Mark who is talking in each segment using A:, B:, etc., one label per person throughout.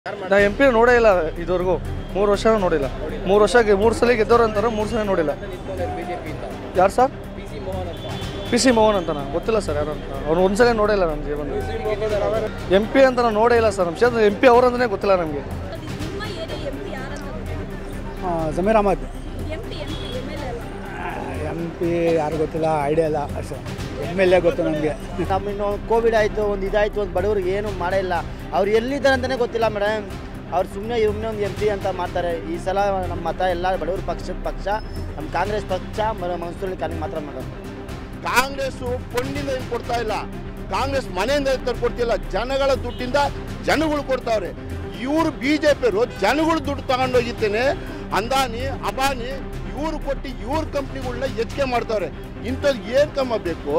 A: ನಾ M P ನೋಡೇ ಇಲ್ಲ ಇದುವರೆಗೂ ಮೂರು ವರ್ಷ ನೋಡಿಲ್ಲ ಮೂರು ವರ್ಷ ಮೂರು ಸಲ ಗೆದ್ದವ್ರು ಅಂತಾರೆ ಮೂರು ಸಲ ನೋಡಿಲ್ಲ ಯಾರು ಸರ್ ಪಿ ಸಿ ಮೋಹನ್ ಅಂತನಾ ಗೊತ್ತಿಲ್ಲ ಸರ್ ಯಾರು ಅಂತ ಅವ್ನು ಒಂದ್ಸಲ ನೋಡೇ ಇಲ್ಲ ನಮ್ಮ ಜೀವನ ಎಂ ಪಿ ಅಂತ ನಾನು ನೋಡೇ ಇಲ್ಲ ಸರ್ ನಮ್ಮ ಕ್ಷೇತ್ರ ಎಂ ಪಿ ಅವರಂತನೇ ಗೊತ್ತಿಲ್ಲ ನಮಗೆ
B: ನಿಮ್ಮ ಏರಿಯಾ ಎಂ ಪಿ ಯಾರಂತ
C: Zameer Ahmed
B: M P M P M L A ಅಲ್ಲ
C: ಎಮ್ ಪಿ ಯಾರು ಗೊತ್ತಿಲ್ಲ ಐಡಿಯಾ ಇಲ್ಲ ಅಷ್ಟೇ ಎಮ್ ಎಲ್ ಎ ಗೊತ್ತು ನಮಗೆ
D: ನಮ್ಮ ಇನ್ನು ಕೋವಿಡ್ ಆಯಿತು ಒಂದು ಇದಾಯಿತು ಒಂದು ಬಡವ್ರಿಗೆ ಏನು ಮಾಡೇ ಇಲ್ಲ ಅವ್ರು ಎಲ್ಲಿದ್ದಾರೆ ಅಂತಲೇ ಗೊತ್ತಿಲ್ಲ ಮೇಡಮ್ ಅವ್ರು ಸುಮ್ಮನೆ ಇವ್ರನ್ನೇ ಒಂದು ಎಂ ಪಿ ಅಂತ ಮಾಡ್ತಾರೆ ಈ ಸಲ ನಮ್ಮ ಮತ ಎಲ್ಲ ಬಡವ್ರ ಪಕ್ಷದ ಪಕ್ಷ ನಮ್ಮ ಕಾಂಗ್ರೆಸ್ ಪಕ್ಷ ಮನ್ಸೂರಲ್ಲಿ ಕಾಲಿಗೆ ಮಾತ್ರ ಮೇಡಮ್
E: ಕಾಂಗ್ರೆಸ್ ಫಂಡಿಂದ ಏನು ಕೊಡ್ತಾ ಇಲ್ಲ ಕಾಂಗ್ರೆಸ್ ಮನೆಯಿಂದ ಕೊಡ್ತಿಲ್ಲ ಜನಗಳ ದುಡ್ಡಿಂದ ಜನಗಳು ಕೊಡ್ತಾವ್ರೆ ಇವರು ಬಿ ಜೆ ಪಿಯವರು ಜನಗಳು ದುಡ್ಡು ತಗೊಂಡೋಗಿತ್ತೇನೆ ಅಂದಾನಿ ಅಬಾನಿ ಇವ್ರು ಕೊಟ್ಟು ಇವ್ರ ಕಂಪ್ನಿಗಳನ್ನ ಹೆಚ್ಚಿಗೆ ಮಾಡ್ತಾವ್ರೆ ಇಂಥದ್ದು ಏನು ಕಮ್ಮ ಬೇಕು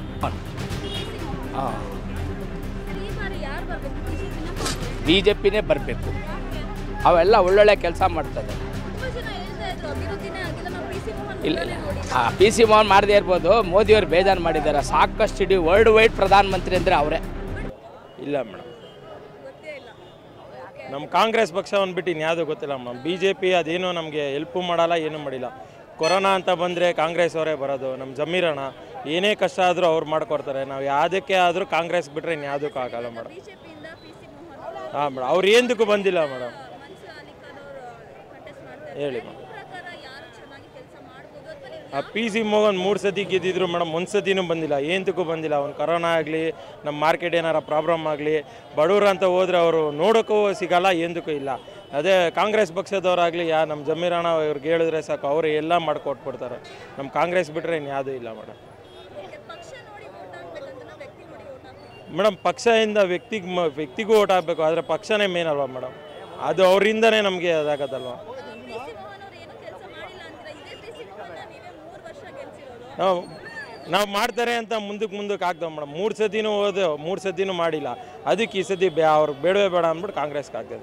B: ಈ ಬಾರಿ ಯಾರು ಬರಬೇಕು ಬಿಜೆಪಿನ
F: ಬಿ ಜೆ ಪಿನೇ ಬರಬೇಕು ಅವೆಲ್ಲ ಒಳ್ಳೊಳ್ಳೆ ಕೆಲಸ ಮಾಡ್ತದೆ
B: ತುಂಬ ಜನ ಹೇಳ್ತಾ ಇದ್ರು ಅಭಿವೃದ್ಧಿನೇ ಆಗಿಲ್ಲ ನಾವು ಪಿ ಸಿ ಮೋಹನ್
F: ಇಲ್ಲ
B: ಮುಂದೆನೇ ನೋಡಿ
F: ಹಾಂ ಪಿ ಸಿ ಮೋಹನ್ ಮಾಡದೇ ಇರ್ಬೋದು ಮೋದಿಯವರು ಬೇಜಾರು ಮಾಡಿದ್ದಾರೆ ಸಾಕಷ್ಟು ಇಡೀ ವರ್ಲ್ಡ್ ವೈಡ್ ಪ್ರಧಾನಮಂತ್ರಿ ಅಂದರೆ ಅವರೇ
G: ಇಲ್ಲ ಮೇಡಮ್
B: ಗೊತ್ತೇ ಇಲ್ಲ
G: ನಮ್ಮ ಕಾಂಗ್ರೆಸ್ ಪಕ್ಷ ಅಂದ್ಬಿಟ್ಟು ಇನ್ಯಾವುದೂ ಗೊತ್ತಿಲ್ಲ ಮೇಡಮ್ ಬಿ ಜೆ ಪಿ ಅದೇನು ನಮಗೆ ಹೆಲ್ಪು ಮಾಡಲ್ಲ ಏನೂ ಮಾಡಿಲ್ಲ ಕೊರೋನಾ ಅಂತ ಬಂದರೆ ಕಾಂಗ್ರೆಸ್ ಅವರೇ ಬರೋದು ನಮ್ಮ ಜಮೀರಣ್ಣ ಏನೇ ಕಷ್ಟ ಆದರೂ ಅವ್ರು ಮಾಡ್ಕೊಡ್ತಾರೆ ನಾವು ಯಾವುದಕ್ಕೆ ಆದರೂ ಕಾಂಗ್ರೆಸ್ ಬಿಟ್ಟರೆ ಇನ್ಯಾವುದಕ್ಕೂ ಆಗಲ್ಲ ಮೇಡಮ್
B: ಬಿಜೆಪಿಯಿಂದ ಪಿ ಸಿ ಮೋಹನ್
G: ಹಾಂ ಮೇಡಮ್ ಅವ್ರು ಏನದಕ್ಕೂ ಬಂದಿಲ್ಲ ಮೇಡಮ್
B: ಮನ್ಸೂರ್ ಅಲಿ ಖಾನ್ ಅವರು ಕಂಟೆಸ್ಟ್ ಮಾಡ್ತಾರೆ
G: ಹೇಳಿ
B: ನಿಮ್ಮ ಪ್ರಕಾರ ಯಾರು ಚೆನ್ನಾಗಿ ಕೆಲಸ ಮಾಡ್ಬೋದು ಅಥವಾ ನೀವು
G: ಆ ಪಿ ಸಿ ಮೋಹನ್ ಮೂರು ಸತಿ ಗೆದ್ದಿದ್ರು ಮೇಡಮ್ ಒಂದು ಸತಿನೂ ಬಂದಿಲ್ಲ ಏನದಕ್ಕೂ ಬಂದಿಲ್ಲ ಅವ್ನು ಕೊರೋನಾ ಆಗಲಿ ನಮ್ಮ ಮಾರ್ಕೆಟ್ ಏನಾರ ಪ್ರಾಬ್ಲಮ್ ಆಗಲಿ ಬಡವ್ರು ಅಂತ ಹೋದ್ರೆ ಅವರು ನೋಡೋಕ್ಕೂ ಸಿಗಲ್ಲ ಏನದಕ್ಕೂ ಇಲ್ಲ ಅದೇ ಕಾಂಗ್ರೆಸ್ ಪಕ್ಷದವರಾಗಲಿ ಯಾ ನಮ್ಮ ಜಮೀರಣ್ಣ ಇವ್ರಿಗೆ ಹೇಳಿದ್ರೆ ಸಾಕು ಅವರು ಎಲ್ಲ ಮಾಡಿಕೊಟ್ಬಿಡ್ತಾರೆ ನಮ್ಮ ಕಾಂಗ್ರೆಸ್ ಬಿಟ್ಟರೆ ಇನ್ಯಾವುದೂ ಇಲ್ಲ ಮೇಡಮ್
B: ಓಕೆ, ಪಕ್ಷ ನೋಡಿ ವೋಟ್ ಹಾಕ್ಬೇಕಂತ ವ್ಯಕ್ತಿ ನೋಡಿ ವೋಟ್ ಹಾಕ್ಬೇಕು
G: ಮೇಡಮ್ ಪಕ್ಷದಿಂದ ವ್ಯಕ್ತಿಗೆ ಮ ವ್ಯಕ್ತಿಗೂ ಓಟ್ ಆಗಬೇಕು ಆದರೆ ಪಕ್ಷನೇ ಮೇನ್ ಅಲ್ವಾ ಮೇಡಮ್ ಅದು ಅವರಿಂದನೇ ನಮಗೆ ಅದಾಗತ್ತಲ್ವ
B: ಪಿ ಸಿ ಮೋಹನ್ ಅವರು ಏನು ಕೆಲಸ ಮಾಡಿಲ್ಲ ಅಂತೀರಾ ಇದೇ ಪಿ ಸಿ ಮೋಹನ್ ನೀವೇ ಮೂರು ವರ್ಷ ಗೆಲ್ಸಿರೋದು
G: ನಾವು ನಾವು ಮಾಡ್ತಾರೆ ಅಂತ ಮುಂದಕ್ಕೆ ಮುಂದಕ್ಕೆ ಆಗ್ತಾವೆ ಮೇಡಮ್ ಮೂರು ಸತಿನೂ ಹೋದೆ ಮೂರು ಸತಿನೂ ಮಾಡಿಲ್ಲ ಅದಕ್ಕೆ ಈ ಸತಿ ಬೇ ಅವ್ರು ಬೇಡವೇ ಬೇಡ ಅಂದ್ಬಿಟ್ಟು ಕಾಂಗ್ರೆಸ್ಗೆ ಆಗ್ತದೆ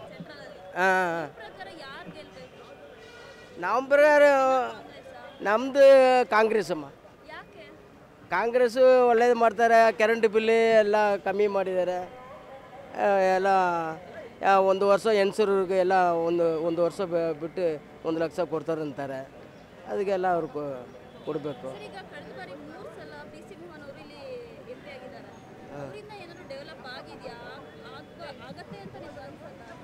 B: ಪ್ರಕಾರ ಯಾರು ಗೆಲ್ಬೇಕು
H: ನವಂಬರ್ ನಮ್ಮದು ಕಾಂಗ್ರೆಸ್ ಅಮ್ಮ
B: ಯಾಕೆ
H: ಕಾಂಗ್ರೆಸ್ಸು ಒಳ್ಳೇದು ಮಾಡ್ತಾರೆ ಕರೆಂಟ್ ಬಿಲ್ ಎಲ್ಲ ಕಮ್ಮಿ ಮಾಡಿದ್ದಾರೆ ಆ, ಎಲ್ಲ ಆ, ಒಂದು ವರ್ಷ ಹೆಣ್ಸರಿಗೆ ಎಲ್ಲ ಒಂದು ಒಂದು ವರ್ಷ ಬ- ಬಿಟ್ಟು ಒಂದು ಲಕ್ಷ ಕೊಡ್ತಾರೆ ಅಂತಾರೆ ಅದಕ್ಕೆಲ್ಲ ಅವ್ರು ಕೊ- ಕೊಡಬೇಕು
B: ಈಗ ಕಳೆದ ಬಾರಿ ಮೂರು ಸಲ ಪಿ ಸಿ ಮೋಹನ್ ಅವರು ಇಲ್ಲಿ ಎಂ ಪಿ ಆಗಿದ್ದಾರೆ ಅವರಿಂದ ಏನಾದ್ರು ಡೆವಲಪ್ ಆಗಿದೆಯಾ ಆಗ ಆಗತ್ತೆ ಅಂತ ನಿಮ್ಗೆ ಅನ್ಸುತ್ತಾ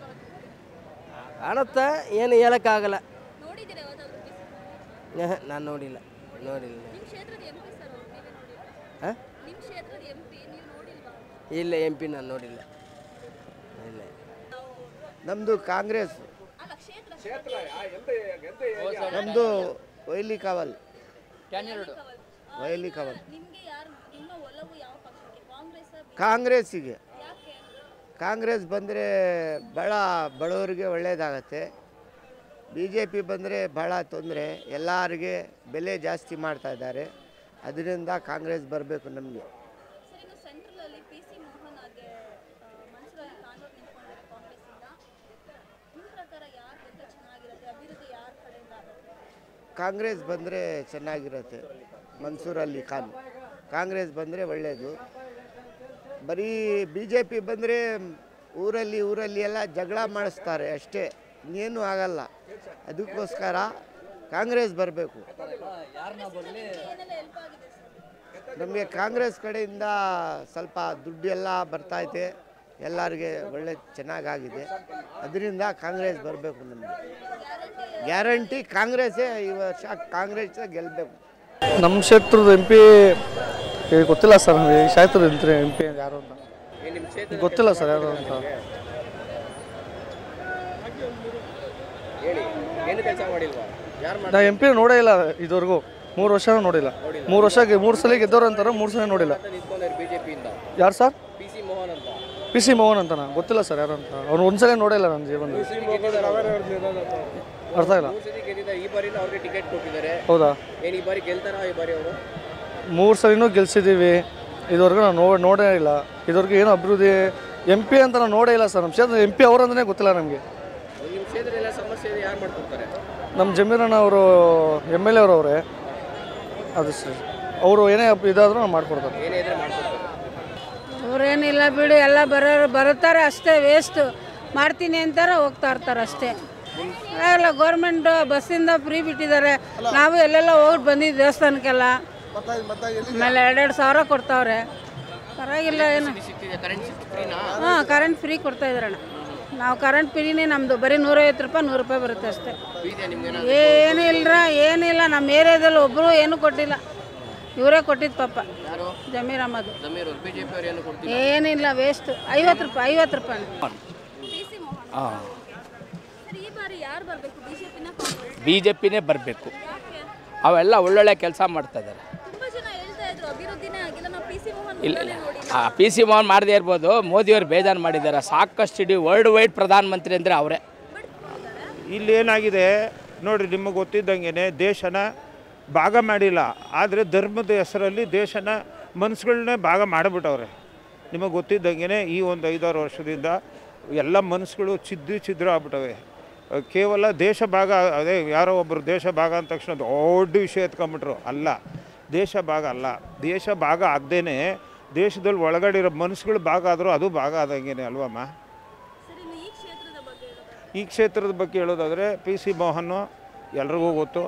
H: ಕಾಣುತ್ತೆ ಏನು ಹೇಳೋಕ್ಕಾಗಲ್ಲ
B: ನೋಡಿದ್ದೀರಾ ಯಾವ್ದಾದ್ರು ಪಿ ಸಿ
H: ನಾನು ನೋಡಿಲ್ಲ ನೋಡಿಲ್ಲ
B: ನಿಮ್ಮ ಕ್ಷೇತ್ರದ ಎಂ ಪಿ ಸರ್ ಅವರು ನೀವೇ ನೋಡಿಲ್ವಾ
H: ಹಾಂ
B: ನಿಮ್ಮ ಕ್ಷೇತ್ರದ ಎಂ ಪಿ ನೀವು ನೋಡಿಲ್ವಾ
H: ಇಲ್ಲ ಎಂ ಪಿ ನಾನು ನೋಡಿಲ್ಲ ಇಲ್ಲ
D: ನಮ್ಮದು ಕಾಂಗ್ರೆಸ್
B: ಅಲ್ಲ ಕ್ಷೇತ್ರ
D: ನಮ್ಮದು ವೈಲಿ ಕಾವಲ್ ವೈಲಿ ಕಾವಲ್
B: ನಿಮಗೆ ಯಾರು ನಿಮ್ಮ ಒಲವು ಯಾವ ಪಕ್ಷಕ್ಕೆ ಕಾಂಗ್ರೆಸ್
D: ಕಾಂಗ್ರೆಸ್ಸಿಗೆ
B: ಯಾಕೆ
D: ಕಾಂಗ್ರೆಸ್ ಬಂದರೆ ಭಾಳ ಬಡವರಿಗೆ ಒಳ್ಳೆಯದಾಗತ್ತೆ ಬಿ ಜೆ ಪಿ ಬಂದರೆ ಭಾಳ ತೊಂದರೆ ಎಲ್ಲರಿಗೆ ಬೆಲೆ ಜಾಸ್ತಿ ಮಾಡ್ತಾ ಇದ್ದಾರೆ ಅದರಿಂದ ಕಾಂಗ್ರೆಸ್ ಬರಬೇಕು ನಮಗೆ
B: ಸರ್ ಇನ್ನು ಸೆಂಟ್ರಲ್ ಅಲ್ಲಿ ಪಿ ಸಿ ಮೋಹನ್ ಹಾಗೆ ಮನ್ಸೂರ್ ಅಲಿ ಖಾನ್ ಅವರು ನಿಂತ್ಕೊಂಡಿದ್ದಾರೆ ಕಾಂಗ್ರೆಸ್ಸಿಂದ ನಿಮ್ಮ ಪ್ರಕಾರ ಯಾರು ಗೆದ್ದರೆ ಚೆನ್ನಾಗಿರುತ್ತೆ ಅಭಿವೃದ್ಧಿ ಯಾರ ಕಡೆಯಿಂದ ಆಗುತ್ತೆ
D: ಕಾಂಗ್ರೆಸ್ ಬಂದರೆ ಚೆನ್ನಾಗಿರುತ್ತೆ ಮನ್ಸೂರ್ ಅಲಿ ಖಾನ್ ಕಾಂಗ್ರೆಸ್ ಬಂದರೆ ಒಳ್ಳೆಯದು ಬರೀ ಬಿ ಜೆ ಪಿ ಬಂದರೆ ಊರಲ್ಲಿ ಊರಲ್ಲಿ ಎಲ್ಲ ಜಗಳ ಮಾಡಿಸ್ತಾರೆ ಅಷ್ಟೇ ಇನ್ನೇನು ಆಗಲ್ಲ ಅದಕ್ಕೋಸ್ಕರ ಕಾಂಗ್ರೆಸ್ ಬರಬೇಕು
B: ಏನೆಲ್ಲ ಹೆಲ್ಪ್ ಆಗಿದೆ ಸರ್
D: ನಮಗೆ ಕಾಂಗ್ರೆಸ್ ಕಡೆಯಿಂದ ಸ್ವಲ್ಪ ದುಡ್ಡು ಎಲ್ಲ ಬರ್ತೈತೆ ಎಲ್ಲರಿಗೆ ಒಳ್ಳೆ ಚೆನ್ನಾಗಾಗಿದೆ ಅದರಿಂದ ಕಾಂಗ್ರೆಸ್ ಬರಬೇಕು ನಮಗೆ ಗ್ಯಾರಂಟಿ ಕಾಂಗ್ರೆಸ್ಸೇ ಈ ವರ್ಷ ಕಾಂಗ್ರೆಸ್ ಗೆಲ್ಲಬೇಕು
A: ನಮ್ಮ ಕ್ಷೇತ್ರದ ಎಂ ಪಿ ಗೊತ್ತಿಲ್ಲ ಸರ್ ನಮಗೆ ಈ ಕ್ಷೇತ್ರದ ಎಂ ಪಿ ಯಾರು ಅಂತ ಗೊತ್ತಿಲ್ಲ ಸರ್ ಯಾರು ಅಂತ ನಾ ಎಂ ಪಿ ನೋಡೇ ಇಲ್ಲ ಇದುವರೆಗೂ ಮೂರು ವರ್ಷ ನೋಡಿಲ್ಲ ಮೂರು ವರ್ಷ ಮೂರು ಸಲ ಗೆದ್ದವ್ರು ಅಂತಾರೆ ಮೂರು ಸಲ ನೋಡಿಲ್ಲ ಯಾರು ಸರ್ ಪಿ ಸಿ ಮೋಹನ್ ಅಂತನಾ ಗೊತ್ತಿಲ್ಲ ಸರ್ ಯಾರು ಅಂತ ಅವ್ನು ಒಂದ್ಸಲ ನೋಡೇ ಇಲ್ಲ ನನ್ನ ಜೀವನ ಅರ್ಥ ಇಲ್ಲ ಹೌದಾ ಮೂರು ಸಲಿನೂ ಗೆಲ್ಸಿದ್ದೀವಿ ಇದುವರೆಗೂ ನಾವು ನೋ ನೋಡೇ ಇಲ್ಲ ಇದುವರೆಗೂ ಏನು ಅಭಿವೃದ್ಧಿ ಎಂ ಪಿ ಅಂತ ನಾವು ನೋಡೇ ಇಲ್ಲ ಸರ್ ನಮ್ಮ ಕ್ಷೇತ್ರ ಎಂ ಪಿ ಅವರಂತಲೇ ಗೊತ್ತಿಲ್ಲ ನಮಗೆ ನಮ್ಮ ಜಮೀರಣ್ಣ ಅವರು ಎಮ್ ಎಲ್ ಎ ಅವರು ಅವರೇ ಅದು ಸರ್ ಅವರು ಏನೇ ಇದಾದರೂ ನಾವು ಮಾಡಿಕೊಡ್ತಾರೆ
I: ಅವ್ರೇನಿಲ್ಲ ಬಿಡು ಎಲ್ಲ ಬರೋರು ಬರುತ್ತಾರೆ ಅಷ್ಟೇ ವೇಸ್ಟು ಮಾಡ್ತೀನಿ ಅಂತಾರೆ ಹೋಗ್ತಾ ಇರ್ತಾರೆ ಅಷ್ಟೇ ಆಗಲ್ಲ ಗೌರ್ಮೆಂಟ್ ಬಸ್ಸಿಂದ ಫ್ರೀ ಬಿಟ್ಟಿದ್ದಾರೆ ನಾವು ಎಲ್ಲೆಲ್ಲ ಹೋಗಿ ಬಂದಿದ್ದು ದೇವಸ್ಥಾನಕ್ಕೆಲ್ಲ ಆಮೇಲೆ ಎರಡೆರಡು ಸಾವಿರ ಕೊಡ್ತಾವ್ರೆ ಪರವಾಗಿಲ್ಲ ಏನು ಹಾಂ ಕರೆಂಟ್ ಫ್ರೀ ಕೊಡ್ತಾ ಇದ್ರಣ್ಣ ನಾವು ಕರೆಂಟ್ ಫ್ರೀನೇ ನಮ್ಮದು ಬರೀ ನೂರೈವತ್ತು ರೂಪಾಯಿ ನೂರು ರೂಪಾಯಿ ಬರುತ್ತೆ ಅಷ್ಟೇ ಏನೂ ಇಲ್ಲರ ಏನಿಲ್ಲ ನಮ್ಮ ಏರಿಯಾದಲ್ಲಿ ಒಬ್ಬರು ಏನೂ ಕೊಟ್ಟಿಲ್ಲ ಇವರೇ ಕೊಟ್ಟಿದ್ದು ಪಾಪ ಜಮೀರ್ ಅಹಮದ್ ಏನಿಲ್ಲ ವೇಸ್ಟ್ ಐವತ್ತು ರೂಪಾಯಿ ಐವತ್ತು ರೂಪಾಯಿ
B: ಪಿ ಸಿ ಮೋಹನ್ ಸರ್ ಈ ಬಾರಿ ಯಾರು ಬರಬೇಕು ಬಿಜೆಪಿನ ಕಾಂಗ್ರೆಸ್
F: ಬಿ ಜೆ ಪಿನೇ ಬರಬೇಕು ಅವೆಲ್ಲ ಒಳ್ಳೊಳ್ಳೆ ಕೆಲಸ ಮಾಡ್ತಾ ಇದ್ದಾರೆ
B: ತುಂಬಾ ಜನ ಹೇಳ್ತಾ ಇದ್ರು ಅಭಿವೃದ್ಧಿನೇ ಆಗಿಲ್ಲ ನಾವು ಪಿ ಸಿ ಮೋಹನ್
F: ಇಲ್ಲ
B: ಊರಲ್ಲೇ ನೋಡಿಲ್ಲ
F: ಆ ಪಿ ಸಿ ಮೋಹನ್ ಮಾಡದೇ ಇರ್ಬೋದು ಮೋದಿಯವರು ಬೇಜಾರು ಮಾಡಿದ್ದಾರೆ ಸಾಕಷ್ಟು ಇಡೀ ವರ್ಲ್ಡ್ ವೈಡ್ ಪ್ರಧಾನಮಂತ್ರಿ ಅಂದರೆ ಅವರೇ
J: ಇಲ್ಲಿ ಏನಾಗಿದೆ ನೋಡಿರಿ ನಿಮಗೆ ಗೊತ್ತಿದ್ದಂಗೆ ದೇಶನ ಭಾಗ ಮಾಡಿಲ್ಲ ಆದರೆ ಧರ್ಮದ ಹೆಸರಲ್ಲಿ ದೇಶನ ಮನಸ್ಸುಗಳನ್ನೇ ಭಾಗ ಮಾಡಿಬಿಟ್ಟವ್ರೆ ನಿಮಗೆ ಗೊತ್ತಿದ್ದಂಗೆ ಈ ಒಂದು ಐದಾರು ವರ್ಷದಿಂದ ಎಲ್ಲ ಮನಸ್ಸುಗಳು ಚಿದ್ದು ಛಿದ್ರ ಆಗ್ಬಿಟ್ಟವೆ ಅಹ್, ಕೇವಲ ದೇಶ ಭಾಗ ಅದೇ ಯಾರೋ ಒಬ್ಬರು ದೇಶ ಭಾಗ ಅಂದ ತಕ್ಷಣ ದೊಡ್ಡ ವಿಷಯ ಎತ್ಕೊಂಬಿಟ್ರು ಅಲ್ಲ ದೇಶ ಭಾಗ ಅಲ್ಲ ದೇಶ ಭಾಗ ಆಗದೇನೆ ದೇಶದಲ್ಲಿ ಒಳಗಡೆ ಇರೋ ಮನಸ್ಸುಗಳು ಭಾಗ ಆದರೂ ಅದು ಭಾಗ ಆದಂಗೆ ಅಲ್ವಮ್ಮ
B: ಸರ್ ಇನ್ನು ಈ ಕ್ಷೇತ್ರದ ಬಗ್ಗೆ ಹೇಳೋದಾದ್ರೆ
J: ಈ ಕ್ಷೇತ್ರದ ಬಗ್ಗೆ ಹೇಳೋದಾದರೆ ಪಿ ಸಿ ಮೋಹನ್ ಎಲ್ರಿಗೂ ಗೊತ್ತು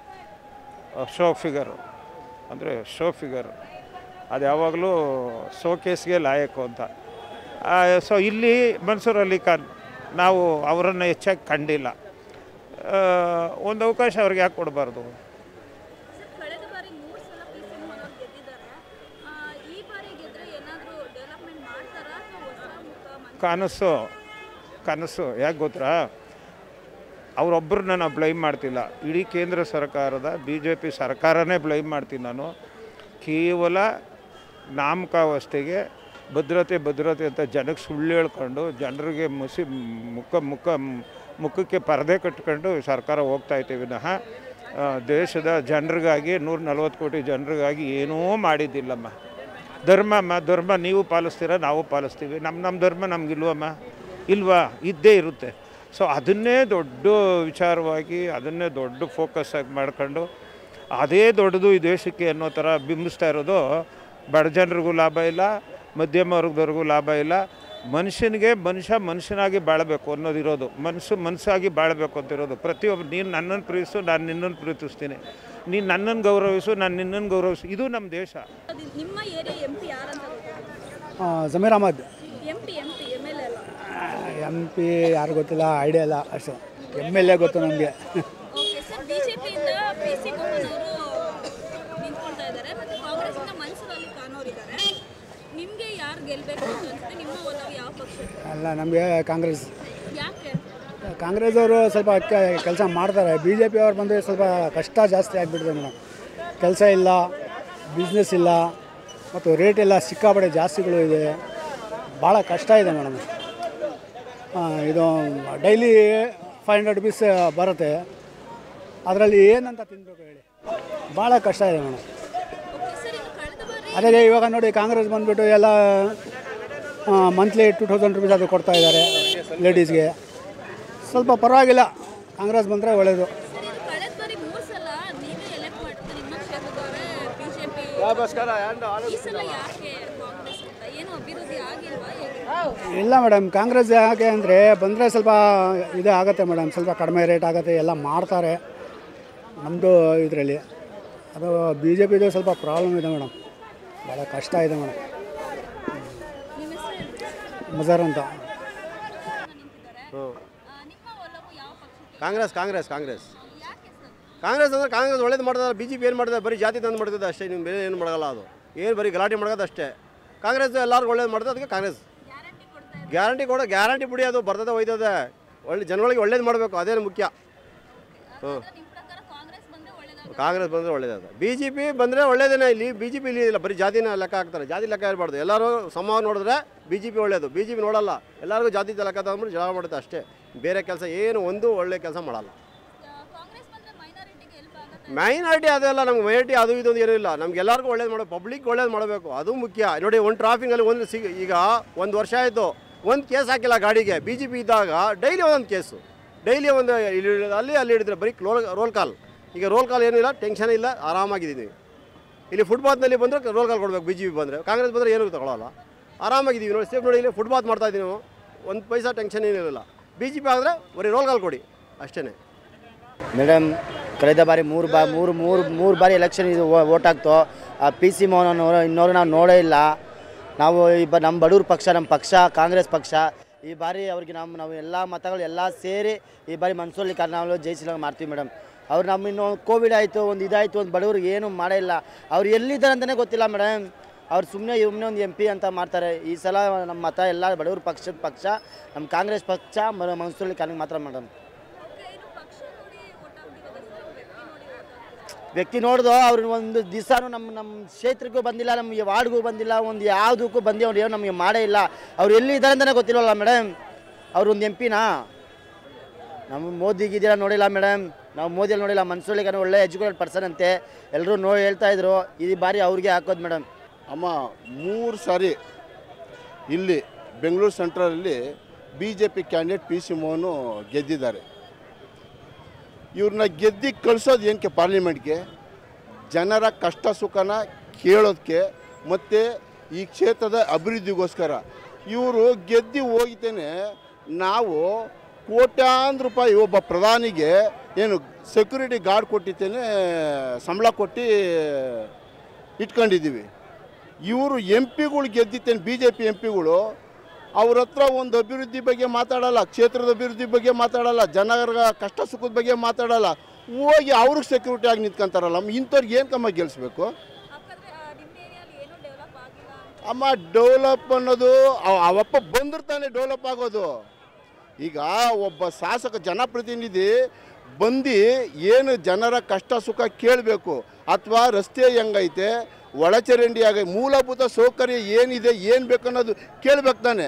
J: ಶೋ ಫಿಗರು ಅಂದರೆ ಶೋ ಫಿಗರ್ ಅದು ಯಾವಾಗಲೂ ಶೋಕೇಸ್ಗೆ ಲಾಯಕು ಅಂತ ಸೊ ಇಲ್ಲಿ ಮನ್ಸೂರ್ ಅಲಿ ಖಾನ್ ನಾವು ಅವರನ್ನು ಹೆಚ್ಚಾಗಿ ಕಂಡಿಲ್ಲ ಆ, ಒಂದು ಅವಕಾಶ ಅವ್ರಿಗೆ ಯಾಕೆ ಕೊಡಬಾರ್ದು
B: ಸರ್ ಕಳೆದ ಬಾರಿ ಮೂರು ಸಲ ಪಿ ಸಿ ಮೋಹನ್ ಅವ್ರು ಗೆದ್ದಿದ್ದಾರೆ ಆ, ಈ ಬಾರಿ ಗೆದ್ರೆ ಏನಾದರೂ ಡೆವಲಪ್ಮೆಂಟ್ ಮಾಡ್ತಾರಾ ಅಥವಾ ಹೊಸ ಮುಖ ಮನ್
J: ಕನಸು ಕನಸು ಯಾಕೆ ಗೊತ್ತಾ ಅವರೊಬ್ಬರನ್ನ ನಾನು ಬ್ಲೈಮ್ ಮಾಡ್ತಿಲ್ಲ ಇಡೀ ಕೇಂದ್ರ ಸರ್ಕಾರದ ಬಿ ಜೆ ಪಿ ಸರ್ಕಾರನೇ ಬ್ಲೈಮ್ ಮಾಡ್ತೀನಿ ನಾನು ಕೇವಲ ನಾಮಕಾವಸ್ಥೆಗೆ ಭದ್ರತೆ ಭದ್ರತೆ ಅಂತ ಜನಕ್ಕೆ ಸುಳ್ಳು ಹೇಳ್ಕೊಂಡು ಜನರಿಗೆ ಮುಸಿ ಮುಖ ಮುಖ ಮುಖಕ್ಕೆ ಪರದೆ ಕಟ್ಕೊಂಡು ಸರ್ಕಾರ ಹೋಗ್ತಾ ಐತೆ ವಿನಃ ಆ, ದೇಶದ ಜನರಿಗಾಗಿ ನೂರ ನಲ್ವತ್ತು ಕೋಟಿ ಜನರಿಗಾಗಿ ಏನೂ ಮಾಡಿದ್ದಿಲ್ಲಮ್ಮ ಧರ್ಮಮ್ಮ ಧರ್ಮ ನೀವು ಪಾಲಿಸ್ತೀರ ನಾವು ಪಾಲಿಸ್ತೀವಿ ನಮ್ಮ ನಮ್ಮ ಧರ್ಮ ನಮಗಿಲ್ವಮ್ಮ ಇಲ್ವಾ ಇದ್ದೇ ಇರುತ್ತೆ ಸೊ ಅದನ್ನೇ ದೊಡ್ಡ ವಿಚಾರವಾಗಿ ಅದನ್ನೇ ದೊಡ್ಡ ಫೋಕಸ್ ಆಗಿ ಮಾಡ್ಕೊಂಡು ಅದೇ ದೊಡ್ಡದು ಈ ದೇಶಕ್ಕೆ ಅನ್ನೋ ಥರ ಬಿಂಬಿಸ್ತಾ ಇರೋದು ಬಡ ಜನರಿಗೂ ಲಾಭ ಇಲ್ಲ ಮಧ್ಯಮ ವರ್ಗದವ್ರಿಗೂ ಲಾಭ ಇಲ್ಲ ಮನುಷ್ಯನಿಗೆ ಮನುಷ್ಯ ಮನುಷ್ಯನಾಗಿ ಬಾಳಬೇಕು ಅನ್ನೋದಿರೋದು ಮನಸ್ಸು ಮನಸ್ಸಾಗಿ ಬಾಳಬೇಕು ಅಂತ ಇರೋದು ಪ್ರತಿಯೊಬ್ಬರು ನೀನು ನನ್ನನ್ನು ಪ್ರೀತಿಸು ನಾನು ನಿನ್ನನ್ನು ಪ್ರೀತಿಸ್ತೀನಿ ನೀನು ನನ್ನನ್ನು ಗೌರವಿಸು ನಾನು ನಿನ್ನನ್ನು ಗೌರವಿಸು ಇದು ನಮ್ಮ ದೇಶ
B: ಅದು ನಿಮ್ಮ ಏರಿಯಾ ಎಂ ಪಿ ಯಾರಂತ ಗೊತ್ತಿಲ್ಲ
C: Zameer Ahmed
B: M P M P M L A ಅಲ್ಲ
C: ಎಮ್ ಪಿ ಯಾರು ಗೊತ್ತಿಲ್ಲ ಐಡಿಯಾ ಇಲ್ಲ ಅಷ್ಟು ಎಮ್ ಎಲ್ ಎ ಗೊತ್ತು ನಮಗೆ
B: ಓಕೆ ಸರ್ ಬಿಜೆಪಿಯಿಂದ ಪಿ ಸಿ ಮೋಹನ್ ಅವರು ನಿಂತ್ಕೊಳ್ತಾ ಇದ್ದಾರೆ ಮತ್ತು ಕಾಂಗ್ರೆಸ್ಸಿಂದ ಮನ್ಸೂರ್ ಅಲಿ ಖಾನ್ ಅವರು ಇದ್ದಾರೆ ನಿಮಗೆ ಯಾರು ಗೆಲ್ಲಬೇಕು ಅಂತ ಅನ್ಸುತ್ತೆ ನಿಮ್ಮ ಒಲವು ಯಾವ ಪಕ್ಷಕ್ಕೆ
C: ಅಲ್ಲ ನಮಗೆ ಕಾಂಗ್ರೆಸ್
B: ಯಾಕೆ
C: ಕಾಂಗ್ರೆಸ್ ಅವರು ಸ್ವಲ್ಪ ಕೆಲಸ ಮಾಡ್ತಾರೆ ಬಿ ಜೆ ಪಿ ಅವ್ರು ಬಂದರೆ ಸ್ವಲ್ಪ ಕಷ್ಟ ಜಾಸ್ತಿ ಆಗಿಬಿಟ್ಟಿದೆ ಮೇಡಮ್ ಕೆಲಸ ಇಲ್ಲ ಬಿಸ್ನೆಸ್ ಇಲ್ಲ ಮತ್ತು ರೇಟ್ ಎಲ್ಲ ಸಿಕ್ಕಾಪಟ್ಟೆ ಜಾಸ್ತಿಗಳು ಇದೆ ಭಾಳ ಕಷ್ಟ ಇದೆ ಮೇಡಮ್ ಇದು ಡೈಲಿ ಫೈವ್ ಹಂಡ್ರೆಡ್ ರುಪೀಸ್ ಬರುತ್ತೆ ಅದರಲ್ಲಿ ಏನಂತ ತಿನ್ನಬೇಕು ಹೇಳಿ ಭಾಳ ಕಷ್ಟ ಇದೆ ಮೇಡಮ್
B: ಓಕೆ ಸರ್ ಇನ್ನು ಕಳೆದ ಬಾರಿ
C: ಅದೇ ಇವಾಗ ನೋಡಿ ಕಾಂಗ್ರೆಸ್ ಬಂದುಬಿಟ್ಟು ಎಲ್ಲ ಮಂತ್ಲಿ ಟು ತೌಸಂಡ್ ರುಪೀಸ್ ಅದು ಕೊಡ್ತಾ ಇದ್ದಾರೆ ಲೇಡೀಸ್ಗೆ ಸ್ವಲ್ಪ ಪರವಾಗಿಲ್ಲ ಕಾಂಗ್ರೆಸ್ ಬಂದರೆ ಒಳ್ಳೆಯದು
B: ಸರ್ ಇದು ಕಳೆದ ಬಾರಿ ಮೂರು ಸಲ ನೀವೇ ಎಲೆಕ್ಟ್ ಮಾಡಿದ್ರೆ ನಿಮ್ಮ ಕ್ಷೇತ್ರದವರೇ ಬಿಜೆಪಿ ಈ ಸಲ ಯಾಕೆ ಕಾಂಗ್ರೆಸ್ ಅಂತ ಏನು ಅಭಿವೃದ್ಧಿ ಆಗಿಲ್ವಾ ಹೇಗೆ
C: ಇಲ್ಲ ಮೇಡಮ್ ಕಾಂಗ್ರೆಸ್ ಯಾಕೆ ಅಂದರೆ ಬಂದರೆ ಸ್ವಲ್ಪ ಇದು ಆಗುತ್ತೆ ಮೇಡಮ್ ಸ್ವಲ್ಪ ಕಡಿಮೆ ರೇಟ್ ಆಗುತ್ತೆ ಎಲ್ಲ ಮಾಡ್ತಾರೆ ನಮ್ಮದು ಇದರಲ್ಲಿ ಅದು ಬಿ ಜೆ ಪಿದು ಸ್ವಲ್ಪ ಪ್ರಾಬ್ಲಮ್ ಇದೆ ಮೇಡಮ್ ಭಾಳ ಕಷ್ಟ ಇದೆ ಮೇಡಮ್
B: ನಿಮ್ಮ ಹೆಸರು ಹೇಳಿ
C: ಮಜಾರ್ ಅಂತ
B: ನಿಂತಿದ್ದಾರೆ ಆ, ನಿಮ್ಮ ಒಲವು ಯಾವ ಪಕ್ಷಕ್ಕೆ
K: ಕಾಂಗ್ರೆಸ್ ಕಾಂಗ್ರೆಸ್ ಕಾಂಗ್ರೆಸ್
B: ಯಾಕೆ ಸರ್
K: ಕಾಂಗ್ರೆಸ್ ಅಂದರೆ ಕಾಂಗ್ರೆಸ್ ಒಳ್ಳೇದು ಮಾಡ್ತಾರೆ ಬಿ ಜೆ ಪಿ ಏನು ಮಾಡ್ತಾರೆ ಬರೀ ಜಾತಿ ತಂದು ಮಾಡ್ತದೆ ಅಷ್ಟೇ ನಿಮ್ಮ ಬೇರೆ ಏನು ಮಾಡಲ್ಲ ಅದು ಏನು ಬರೀ ಗಲಾಟೆ ಮಾಡೋದು ಅಷ್ಟೇ ಕಾಂಗ್ರೆಸ್ ಎಲ್ಲರಿಗೂ ಒಳ್ಳೇದು ಮಾಡ್ತದೆ ಅದಕ್ಕೆ ಕಾಂಗ್ರೆಸ್
B: ಗ್ಯಾರಂಟಿ ಕೊಡ್ತಾ ಇದ್ದಾರೆ
K: ಗ್ಯಾರಂಟಿ ಕೊಡೋ ಗ್ಯಾರಂಟಿ ಬಿಡಿ ಅದು ಬರ್ತದೆ ಒಯ್ತದೆ ಒಳ್ಳೆ ಜನಗಳಿಗೆ ಒಳ್ಳೇದು ಮಾಡಬೇಕು ಅದೇನು ಮುಖ್ಯ ಹ್ಞೂ
B: ನಿಮ್ಮ ಪ್ರಕಾರ ಕಾಂಗ್ರೆಸ್ ಬಂದ್ರೆ ಒಳ್ಳೇದಾಗ
K: ಕಾಂಗ್ರೆಸ್ ಬಂದರೆ ಒಳ್ಳೇದು ಬಿ ಜೆ ಪಿ ಬಂದರೆ ಒಳ್ಳೇದೇನೆ ಇಲ್ಲಿ ಬಿ ಜೆ ಪಿ ಇಲ್ಲಿ ಇಲ್ಲ ಬರೀ ಜಾತಿನ ಲೆಕ್ಕ ಹಾಕ್ತಾರೆ ಜಾತಿ ಲೆಕ್ಕ ಇರಬಾರ್ದು ಎಲ್ಲರೂ ಸಮ ನೋಡಿದ್ರೆ ಬಿ ಜೆ ಪಿ ಒಳ್ಳೇದು ಬಿ ಜೆ ಪಿ ನೋಡಲ್ಲ ಎಲ್ಲರಿಗೂ ಜಾತಿ ಲೆಕ್ಕ ತಗೊಂಡ್ಬಿಟ್ಟು ಜಗಳ ಮಾಡುತ್ತೆ ಅಷ್ಟೇ ಬೇರೆ ಕೆಲಸ ಏನು ಒಂದು ಒಳ್ಳೆ ಕೆಲಸ ಮಾಡಲ್ಲ
B: ಕಾಂಗ್ರೆಸ್ ಬಂದ್ರೆ ಮೈನಾರಿಟಿಗೆ ಹೆಲ್ಪ್ ಆಗುತ್ತೆ
K: ಮೈನಾರಿಟಿ ಅದೆಲ್ಲ ನಮ್ಗೆ ಮೈನಾರಿಟಿ ಅದು ಇದೊಂದು ಏನೂ ಇಲ್ಲ ನಮ್ಗೆ ಎಲ್ಲರಿಗೂ ಒಳ್ಳೇದು ಮಾಡಬೇಕು ಪಬ್ಲಿಕ್ ಒಳ್ಳೇದು ಮಾಡಬೇಕು ಅದು ಮುಖ್ಯ ನೋಡಿ ಒಂದು ಟ್ರಾಫಿಕಲ್ಲಿ ಒಂದು ಸಿಗ ಈಗ ಒಂದು ವರ್ಷ ಆಯಿತು ಒಂದು ಕೇಸ್ ಹಾಕಿಲ್ಲ ಗಾಡಿಗೆ ಬಿ ಜೆ ಪಿ ಇದ್ದಾಗ ಡೈಲಿ ಒಂದೊಂದು ಕೇಸು ಡೈಲಿ ಒಂದು ಇಲ್ಲಿ ಹಿಡಿದು ಅಲ್ಲಿ ಅಲ್ಲಿ ಹಿಡಿದ್ರೆ ಬರೀ ರೋಲ್ ರೋಲ್ ಕಾಲ್ ಈಗ ರೋಲ್ ಕಾಲ್ ಏನಿಲ್ಲ ಟೆನ್ಷನ್ ಇಲ್ಲ ಆರಾಮಾಗಿದ್ದೀವಿ ಇಲ್ಲಿ ಫುಟ್ಪಾತ್ನಲ್ಲಿ ಬಂದರೆ ರೋಲ್ ಕಾಲ್ ಕೊಡಬೇಕು ಬಿ ಜೆ ಪಿ ಬಂದರೆ ಕಾಂಗ್ರೆಸ್ ಬಂದರೆ ಏನೂ ತಗೊಳ್ಳಲ್ಲ ಆರಾಮಾಗಿದ್ದೀವಿ ನೋಡಿ ಸೇಫ್ ನೋಡಿ ಇಲ್ಲಿ ಫುಟ್ಪಾತ್ ಮಾಡ್ತಾ ಇದ್ದೀವಿ ನಾವು ಒಂದು ಪೈಸಾ ಟೆನ್ಷನ್ ಏನಿರಲ್ಲ ಬಿ ಜೆ ಪಿ ಆದರೆ ಬರೀ ರೋಲ್ಗಾಲ್ ಕೊಡಿ ಅಷ್ಟೇ
L: ಮೇಡಮ್ ಕಳೆದ ಬಾರಿ ಮೂರು ಬಾ ಮೂರು ಮೂರು ಮೂರು ಬಾರಿ ಎಲೆಕ್ಷನ್ ಇದು ಓಟ್ ಆಗ್ತು ಆ ಪಿ ಸಿ ಮೋಹನ್ ಅವರು ಇನ್ನೋರು ನಾವು ನೋಡೇ ಇಲ್ಲ ನಾವು ಈ ಬ ನಮ್ಮ ಬಡವ್ರ ಪಕ್ಷ ನಮ್ಮ ಪಕ್ಷ ಕಾಂಗ್ರೆಸ್ ಪಕ್ಷ ಈ ಬಾರಿ ಅವ್ರಿಗೆ ನಮ್ಮ ನಾವು ಎಲ್ಲ ಮತಗಳು ಎಲ್ಲ ಸೇರಿ ಈ ಬಾರಿ ಮನ್ಸೂರಲ್ಲಿ ನಾವು ಜಯಿಸಿದಾಗ ಮಾಡ್ತೀವಿ ಮೇಡಮ್ ಅವ್ರು ನಮ್ಮ ಇನ್ನು ಕೋವಿಡ್ ಆಯಿತು ಒಂದು ಇದಾಯಿತು ಒಂದು ಬಡವ್ರಿಗೆ ಏನು ಮಾಡೇ ಇಲ್ಲ ಅವ್ರು ಎಲ್ಲಿದ್ದಾರೆ ಅಂತಲೇ ಗೊತ್ತಿಲ್ಲ ಮೇಡಮ್ ಅವ್ರು ಸುಮ್ಮನೆ ಸುಮ್ಮನೆ ಒಂದು ಎಂ ಪಿ ಅಂತ ಮಾಡ್ತಾರೆ ಈ ಸಲ ನಮ್ಮ ಮತ ಎಲ್ಲ ಬಡವ್ರ ಪಕ್ಷದ ಪಕ್ಷ ನಮ್ಮ ಕಾಂಗ್ರೆಸ್ ಪಕ್ಷ ಮನ್ಸೂರಲ್ಲಿ ಕಾನಿಗೆ ಮಾತ್ರ ಮೇಡಮ್ ವ್ಯಕ್ತಿ ನೋಡ್ದು ಅವ್ರು ಒಂದು ದಿವಸನೂ ನಮ್ಮ ನಮ್ಮ ಕ್ಷೇತ್ರಕ್ಕೂ ಬಂದಿಲ್ಲ ನಮಗೆ ವಾರ್ಡ್ಗೂ ಬಂದಿಲ್ಲ ಒಂದು ಯಾವುದಕ್ಕೂ ಬಂದು ಅವ್ರು ಏನು ನಮಗೆ ಮಾಡೇ ಇಲ್ಲ ಅವ್ರು ಎಲ್ಲಿ ಇದ್ದಾರೆ ಅಂತಲೇ ಗೊತ್ತಿಲ್ಲವಲ್ಲ ಮೇಡಮ್ ಅವ್ರು ಒಂದು ಎಂ ಪಿನಾ ನಮ್ಮ ಮೋದಿಗಿದ್ದೀರ ನೋಡಿಲ್ಲ ಮೇಡಮ್ ನಾವು ಮೋದಿಯಲ್ಲಿ ನೋಡಿಲ್ಲ ಮನ್ಸೂಳಿಗೆ ಒಳ್ಳೆ ಎಜುಕೇಟೆಡ್ ಪರ್ಸನ್ ಅಂತೆ ಎಲ್ಲರೂ ನೋಡಿ ಹೇಳ್ತಾ ಇದ್ರು ಈ ಬಾರಿ ಅವ್ರಿಗೆ ಹಾಕೋದು ಮೇಡಮ್
E: ಅಮ್ಮ ಮೂರು ಸಾರಿ ಇಲ್ಲಿ ಬೆಂಗಳೂರು ಸೆಂಟ್ರಲ್ಲಿ B J P candidate P C Mohan ಗೆದ್ದಿದ್ದಾರೆ ಇವ್ರನ್ನ ಗೆದ್ದಿ ಕಳಿಸೋದು ಏನಕ್ಕೆ ಪಾರ್ಲಿಮೆಂಟ್ಗೆ ಜನರ ಕಷ್ಟ ಸುಖನ ಕೇಳೋದಕ್ಕೆ ಮತ್ತು ಈ ಕ್ಷೇತ್ರದ ಅಭಿವೃದ್ಧಿಗೋಸ್ಕರ ಇವರು ಗೆದ್ದಿ ಹೋಗಿದ್ದೇನೆ ನಾವು ಕೋಟ್ಯಾಂತರ ರೂಪಾಯಿ ಒಬ್ಬ ಪ್ರಧಾನಿಗೆ ಏನು ಸೆಕ್ಯೂರಿಟಿ ಗಾರ್ಡ್ ಕೊಟ್ಟಿದ್ದೇನೆ ಸಂಬಳ ಕೊಟ್ಟು ಇಟ್ಕೊಂಡಿದ್ದೀವಿ ಇವರು ಎಂ ಪಿಗಳು ಗೆದ್ದಿತ್ತೇನೆ ಬಿ ಜೆ ಪಿ ಎಂ ಪಿಗಳು ಅವ್ರ ಹತ್ರ ಒಂದು ಅಭಿವೃದ್ಧಿ ಬಗ್ಗೆ ಮಾತಾಡಲ್ಲ ಕ್ಷೇತ್ರದ ಅಭಿವೃದ್ಧಿ ಬಗ್ಗೆ ಮಾತಾಡಲ್ಲ ಜನರ ಕಷ್ಟ ಸುಖದ ಬಗ್ಗೆ ಮಾತಾಡಲ್ಲ ಹೋಗಿ ಅವ್ರಿಗೆ ಸೆಕ್ಯೂರಿಟಿ ಆಗಿ ನಿಂತ್ಕೊಂತಾರಲ್ಲ ಇಂಥವ್ರಿಗೆ ಏನು ಕಮ್ಮ ಗೆಲ್ಲಿಸ್ಬೇಕು ಅಮ್ಮ ಡೆವಲಪ್ ಅನ್ನೋದು ಅವ- ಅವಪ್ಪ ಬಂದಿರ್ತಾನೆ ಡೆವಲಪ್ ಆಗೋದು ಈಗ ಒಬ್ಬ ಶಾಸಕ ಜನಪ್ರತಿನಿಧಿ ಬಂದು ಏನು ಜನರ ಕಷ್ಟ ಸುಖ ಕೇಳಬೇಕು ಅಥವಾ ರಸ್ತೆ ಹೆಂಗೈತೆ ಒಳಚರಂಡಿ ಆಗ ಮೂಲಭೂತ ಸೌಕರ್ಯ ಏನಿದೆ ಏನು ಬೇಕು ಅನ್ನೋದು ಕೇಳ್ಬೇಕು ತಾನೆ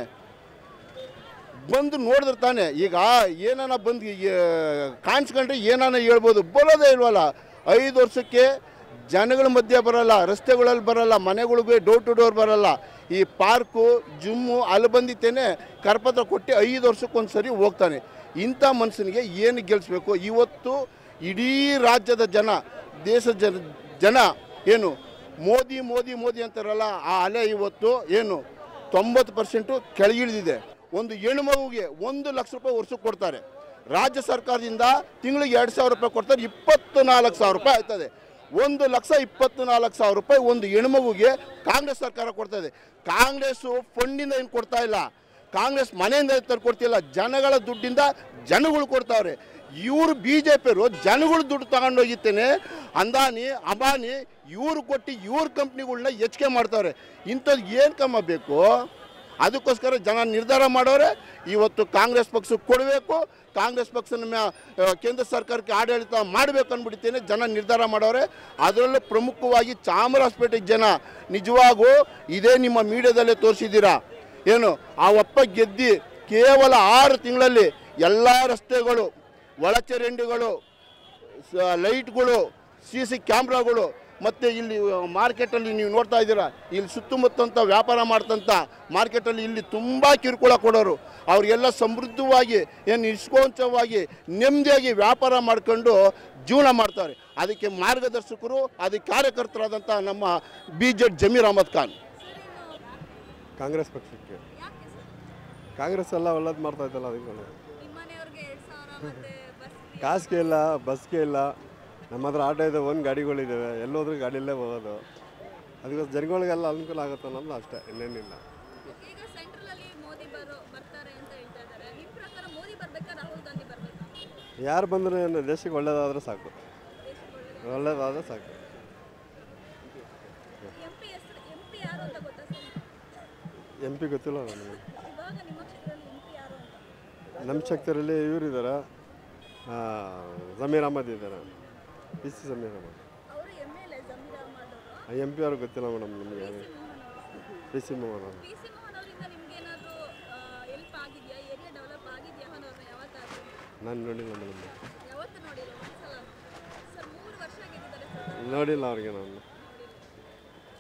E: ಬಂದು ನೋಡಿದ್ರೆ ತಾನೆ ಈಗ ಏನಾನ ಬಂದು ಕಾಣಿಸ್ಕೊಂಡ್ರೆ ಏನಾನ ಹೇಳ್ಬೋದು ಬರೋದೇ ಇಲ್ವಲ್ಲ ಐದು ವರ್ಷಕ್ಕೆ ಜನಗಳ ಮಧ್ಯೆ ಬರಲ್ಲ ರಸ್ತೆಗಳಲ್ಲಿ ಬರಲ್ಲ ಮನೆಗಳಿಗೆ ಡೋರ್ ಟು ಡೋರ್ ಬರಲ್ಲ ಈ ಪಾರ್ಕು ಜಿಮ್ಮು ಅಲ್ಲಿ ಬಂದಿತ್ತೇನೆ ಕರಪತ್ರ ಕೊಟ್ಟು ಐದು ವರ್ಷಕ್ಕೊಂದು ಸರಿ ಹೋಗ್ತಾನೆ ಇಂಥ ಮನುಷ್ಯನಿಗೆ ಏನು ಗೆಲ್ಲಿಸ್ಬೇಕು ಇವತ್ತು ಇಡೀ ರಾಜ್ಯದ ಜನ ದೇಶದ ಜನ ಜನ ಏನು ಮೋದಿ ಮೋದಿ ಮೋದಿ ಅಂತಾರಲ್ಲ ಆ ಅಲೆ ಇವತ್ತು ಏನು ತೊಂಬತ್ತು ಪರ್ಸೆಂಟು ಕೆಳಗಿಳಿದಿದೆ ಒಂದು ಹೆಣ್ಮಗುಗೆ ಒಂದು ಲಕ್ಷ ರೂಪಾಯಿ ವರ್ಷಕ್ಕೆ ಕೊಡ್ತಾರೆ ರಾಜ್ಯ ಸರ್ಕಾರದಿಂದ ತಿಂಗಳಿಗೆ ಎರಡು ಸಾವಿರ ರೂಪಾಯಿ ಕೊಡ್ತಾರೆ ಇಪ್ಪತ್ತು ನಾಲ್ಕು ಸಾವಿರ ರೂಪಾಯಿ ಆಯ್ತದೆ ಒಂದು ಲಕ್ಷ ಇಪ್ಪತ್ತು ನಾಲ್ಕು ಸಾವಿರ ರೂಪಾಯಿ ಒಂದು ಹೆಣ್ಮಗುಗೆ ಕಾಂಗ್ರೆಸ್ ಸರ್ಕಾರ ಕೊಡ್ತದೆ ಕಾಂಗ್ರೆಸ್ಸು ಫಂಡಿಂದ ಏನು ಕೊಡ್ತಾ ಇಲ್ಲ ಕಾಂಗ್ರೆಸ್ ಮನೆಯಿಂದ ತರ್ಕೊಡ್ತಿಲ್ಲ ಜನಗಳ ದುಡ್ಡಿಂದ ಜನಗಳು ಕೊಡ್ತಾವ್ರೆ ಇವರು ಬಿ ಜೆ ಪಿಯವರು ಜನಗಳು ದುಡ್ಡು ತಗೊಂಡೋಗಿತ್ತೇನೆ ಅಂದಾನಿ ಅಂಬಾನಿ ಇವ್ರು ಕೊಟ್ಟು ಇವ್ರ ಕಂಪ್ನಿಗಳ್ನ ಹೆಚ್ಚಿಗೆ ಮಾಡ್ತಾವ್ರೆ ಇಂಥದ್ದು ಏನು ಕಮ್ಮ ಬೇಕು ಅದಕ್ಕೋಸ್ಕರ ಜನ ನಿರ್ಧಾರ ಮಾಡೋರೆ ಇವತ್ತು ಕಾಂಗ್ರೆಸ್ ಪಕ್ಷಕ್ಕೆ ಕೊಡಬೇಕು ಕಾಂಗ್ರೆಸ್ ಪಕ್ಷನ ಮ್ಯಾ ಆ, ಕೇಂದ್ರ ಸರ್ಕಾರಕ್ಕೆ ಆಡಳಿತ ಮಾಡಬೇಕು ಅಂದ್ಬಿಡ್ತೇನೆ ಜನ ನಿರ್ಧಾರ ಮಾಡೋರೆ ಅದರಲ್ಲೂ ಪ್ರಮುಖವಾಗಿ ಚಾಮರಾಜಪೇಟೆಗೆ ಜನ ನಿಜವಾಗೂ ಇದೇ ನಿಮ್ಮ ಮೀಡಿಯಾದಲ್ಲೇ ತೋರಿಸಿದ್ದೀರಾ ಏನು ಆ ಒಪ್ಪ ಗೆದ್ದಿ ಕೇವಲ ಆರು ತಿಂಗಳಲ್ಲಿ ಎಲ್ಲ ರಸ್ತೆಗಳು ಒಳಚರಂಡಿಗಳು ಸ- ಲೈಟ್ಗಳು ಸಿ ಸಿ ಕ್ಯಾಮ್ರಾಗಳು ಮತ್ತು ಇಲ್ಲಿ ಮಾರ್ಕೆಟಲ್ಲಿ ನೀವು ನೋಡ್ತಾ ಇದ್ದೀರಾ ಇಲ್ಲಿ ಸುತ್ತಮುತ್ತಂತ ವ್ಯಾಪಾರ ಮಾಡ್ತಂಥ ಮಾರ್ಕೆಟಲ್ಲಿ ಇಲ್ಲಿ ತುಂಬ ಕಿರುಕುಳ ಕೊಡೋರು ಅವರಿಗೆಲ್ಲ ಸಮೃದ್ಧವಾಗಿ ಏನು ನಿಷ್ಕೋಂಚವಾಗಿ ನೆಮ್ಮದಿಯಾಗಿ ವ್ಯಾಪಾರ ಮಾಡ್ಕೊಂಡು ಜೀವನ ಮಾಡ್ತಾರೆ ಅದಕ್ಕೆ ಮಾರ್ಗದರ್ಶಕರು ಅದಕ್ಕೆ ಕಾರ್ಯಕರ್ತರಾದಂಥ ನಮ್ಮ ಬಿ ಜೆಡ್ ಜಮೀರ್ ಅಹಮದ್ ಖಾನ್
K: ಕಾಂಗ್ರೆಸ್ ಪಕ್ಷಕ್ಕೆ ಕಾಂಗ್ರೆಸ್ ಎಲ್ಲ ಒಳ್ಳೇದು ಮಾಡ್ತಾ ಇದ್ದಲ್ಲ ಅದಕ್ಕೆ ಕಾಸಿಗೆ ಇಲ್ಲ ಬಸ್ಗೆ ಇಲ್ಲ ನಮ್ಮ ಹತ್ರ ಆಟೋ ಇದೆ ಒಂದು ಗಾಡಿಗಳಿದ್ದಾವೆ ಎಲ್ಲೋದ್ರೂ ಗಾಡಿಯಲ್ಲೇ ಹೋಗೋದು ಅದಕ್ಕೋಸ್ಕರ ಜನಗಳಿಗೆಲ್ಲ ಅನುಕೂಲ ಆಗುತ್ತೆ ಅನ್ನೋದು ಅಷ್ಟೇ ಇನ್ನೇನಿಲ್ಲ
B: ಈಗ ಸೆಂಟ್ರಲ್ ಅಲ್ಲಿ ಮೋದಿ ಬರೋ ಬರ್ತಾರೆ ಅಂತ ಹೇಳ್ತಾ ಇದ್ದಾರೆ ನಿಮ್ ಪ್ರಕಾರ ಮೋದಿ ಬರ್ಬೇಕಾ ರಾಹುಲ್ ಗಾಂಧಿ ಬರ್ಬೇಕಾ
K: ಯಾರು ಬಂದರೂ ಏನು ದೇಶಕ್ಕೆ ಒಳ್ಳೇದಾದರೆ ಸಾಕು ಒಳ್ಳೇದಾದರೆ ಸಾಕು
B: ಎಂ ಪಿ ಹೆಸರು ಎಂ ಪಿ ಯಾರು ಅಂತ ಗೊತ್ತಾ ಸರ್
K: ಎಂ ಪಿ ಗೊತ್ತಿಲ್ಲ ನನಗೆ
B: ಇವಾಗ ನಿಮ್ಮ ಕ್ಷೇತ್ರದಲ್ಲಿ ಎಂ ಪಿ ಯಾರು ಅಂತ
K: ನಮ್ಮ ಕ್ಷೇತ್ರದಲ್ಲಿ ಇವ್ರು ಇದ್ದಾರೆ ಜಮೀರ್ ಅಹಮದ್ ಇದ್ದಾರೆ ಪಿ ಸಿ ಜಮೀರ್ ಅಹಮದ್
B: ಅವರು M L A Zameer Ahmed ಅವರು
K: ಎಂ ಪಿ ಅವ್ರು ಗೊತ್ತಿಲ್ಲ ಮೇಡಮ್ ನಿಮಗೆ ಪಿ ಸಿ ಮೋಹನ್ ಅವರು
B: ಪಿ ಸಿ ಮೋಹನ್ ಅವರಿಂದ ನಿಮ್ಗೆ ಏನಾದರೂ ಹೆಲ್ಪ್ ಆಗಿದೆಯಾ ಏರಿಯಾ ಡೆವಲಪ್ ಆಗಿದೆಯಾ ಅನ್ನೋದನ್ನ ಯಾವತ್ತಾದ್ರೂ
K: ನಾನು ನೋಡಿಲ್ಲ ಮೇಡಮ್
B: ಯಾವತ್ತೂ ನೋಡಿಲ್ಲ ಒಂದ್ಸಲ ಸರ್ ಮೂರು ವರ್ಷ ಗೆದ್ದಿದ್ದಾರೆ ಸರ್
K: ನೋಡಿಲ್ಲ ಅವ್ರಿಗೆ ನಾನು